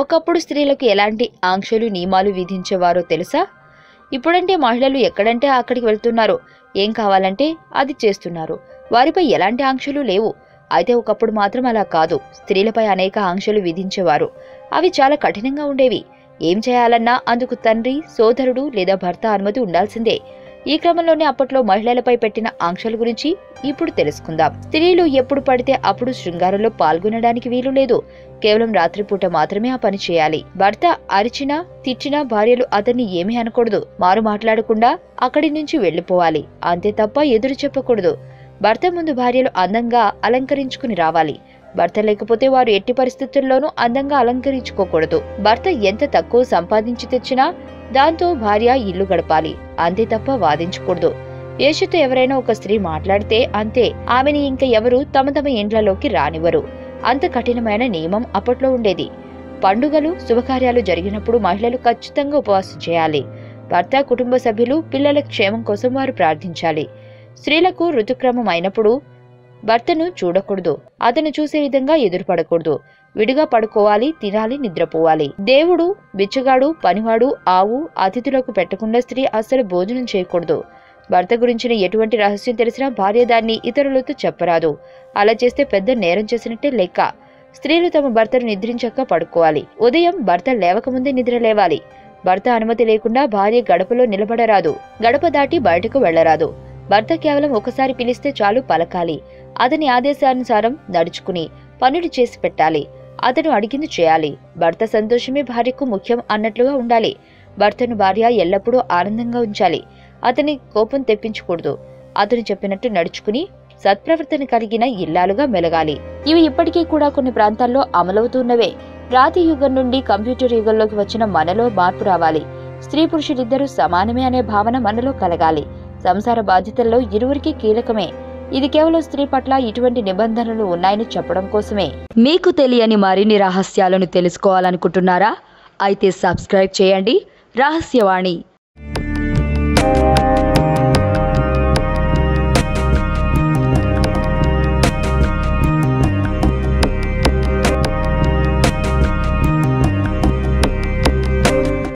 ఒకప్పుడు స్త్రీలకు ఎలాంటి ఆంక్షలు నియమాలు విధించేవారో తెలుసా ఇప్పుడంటే మహిళలు ఎక్కడంటే అక్కడికి వెళ్తున్నారు ఏం కావాలంటే అది చేస్తున్నారు వారిపై ఎలాంటి ఆంక్షలు లేవు అయితే ఒకప్పుడు మాత్రం అలా కాదు స్త్రీలపై అనేక ఆంక్షలు విధించేవారు అవి చాలా కఠినంగా ఉండేవి ఏం చేయాలన్నా అందుకు తండ్రి సోదరుడు లేదా భర్త అనుమతి ఉండాల్సిందే ఈ క్రమంలోనే అప్పట్లో మహిళలపై పెట్టిన ఆంక్షల గురించి ఇప్పుడు తెలుసుకుందాం స్త్రీలు ఎప్పుడు పడితే అప్పుడు శృంగారంలో పాల్గొనడానికి వీలు లేదు కేవలం రాత్రిపూట మాత్రమే ఆ పని చేయాలి భర్త అరిచినా తిట్టినా భార్యలు అతన్ని ఏమీ అనకూడదు మారు మాట్లాడకుండా అక్కడి నుంచి వెళ్లిపోవాలి అంతే తప్ప ఎదురు చెప్పకూడదు భర్త ముందు భార్యలు అందంగా అలంకరించుకుని రావాలి భర్త లేకపోతే వారు ఎట్టి పరిస్థితుల్లోనూ అందంగా అలంకరించుకోకూడదు భర్త ఎంత తక్కువ సంపాదించి తెచ్చినా దాంతో భార్య ఇల్లు గడపాలి అంతే తప్ప వాదించకూడదు యేషుతో ఎవరైనా ఒక స్త్రీ మాట్లాడితే అంతే ఆమెని ఇంక ఎవరు తమ తమ ఇండ్లలోకి రానివ్వరు అంత కఠినమైన నియమం అప్పట్లో ఉండేది పండుగలు శుభకార్యాలు జరిగినప్పుడు మహిళలు ఖచ్చితంగా ఉపవాసం చేయాలి భర్త కుటుంబ సభ్యులు పిల్లల క్షేమం కోసం వారు ప్రార్థించాలి స్త్రీలకు ఋతుక్రమం అయినప్పుడు భర్తను చూడకూడదు అతను చూసే విధంగా ఎదురుపడకూడదు విడిగా పడుకోవాలి తినాలి నిద్రపోవాలి దేవుడు బిచ్చగాడు పనివాడు ఆవు అతిథులకు పెట్టకుండా స్త్రీ అస్సలు భోజనం చేయకూడదు భర్త గురించిన ఎటువంటి రహస్యం తెలిసినా భార్య దాన్ని ఇతరులతో చెప్పరాదు అలా చేస్తే పెద్ద నేరం చేసినట్టే లెక్క స్త్రీలు తమ భర్తను నిద్రించక పడుకోవాలి ఉదయం భర్త లేవకముందే నిద్ర లేవాలి భర్త అనుమతి లేకుండా భార్య గడపలో నిలబడరాదు గడప దాటి బయటకు వెళ్లరాదు భర్త కేవలం ఒకసారి పిలిస్తే చాలు పలకాలి అతని ఆదేశానుసారం నడుచుకుని పనులు చేసి పెట్టాలి అతను అడిగింది చేయాలి భర్త సంతోషమే భార్యకు ముఖ్యం అన్నట్లుగా ఉండాలి భర్తను భార్య ఎల్లప్పుడూ ఆనందంగా ఉంచాలి అతని కోపం తెప్పించకూడదు అతను చెప్పినట్టు నడుచుకుని సత్ప్రవర్తన కలిగిన ఇల్లాలుగా మెలగాలి ఇవి ఇప్పటికీ కూడా కొన్ని ప్రాంతాల్లో అమలవుతున్నవే రాతి యుగం నుండి కంప్యూటర్ యుగంలోకి వచ్చిన మనలో మార్పు రావాలి స్త్రీ పురుషులిద్దరూ సమానమే అనే భావన మనలో కలగాలి సంసార బాధ్యతల్లో ఇరువురికి కీలకమే ఇది కేవలం స్త్రీ పట్ల ఇటువంటి నిబంధనలు ఉన్నాయని చెప్పడం కోసమే మీకు తెలియని మరిన్ని రహస్యాలను తెలుసుకోవాలనుకుంటున్నారా అయితే సబ్స్క్రైబ్ చేయండి రహస్యవాణి